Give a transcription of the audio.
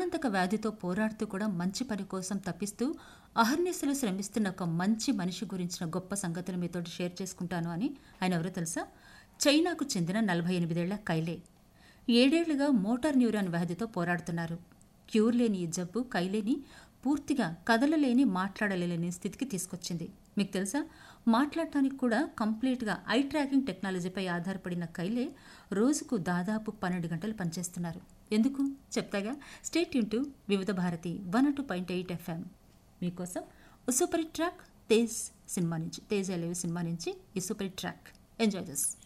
ప్రాణాంతక వ్యాధితో పోరాడుతూ కూడా మంచి పని కోసం తప్పిస్తూ అహర్నిశలు శ్రమిస్తున్న ఒక మంచి మనిషి గురించిన గొప్ప సంగతులు మీతో షేర్ చేసుకుంటాను అని ఆయన ఎవరో తెలుసా చైనాకు చెందిన నలభై ఎనిమిదేళ్ల కైలే ఏడేళ్లుగా మోటార్ న్యూరాన్ వ్యాధితో పోరాడుతున్నారు క్యూర్ లేని ఈ జబ్బు కైలేని పూర్తిగా కదలలేని మాట్లాడలేని స్థితికి తీసుకొచ్చింది మీకు తెలుసా మాట్లాడటానికి కూడా కంప్లీట్గా ఐ ట్రాకింగ్ టెక్నాలజీపై ఆధారపడిన కైలే రోజుకు దాదాపు పన్నెండు గంటలు పనిచేస్తున్నారు ఎందుకు చెప్తాగా స్టేట్ యూన్ to Vividh Bharati one two point eight FM మీకోసం ఓ సూపర్ ట్రాక్ తేజ్ సినిమా నుంచి తేజ్ అలేవి సినిమా నుంచి ఈ సూపర్ ట్రాక్ ఎంజాయ్ చేసి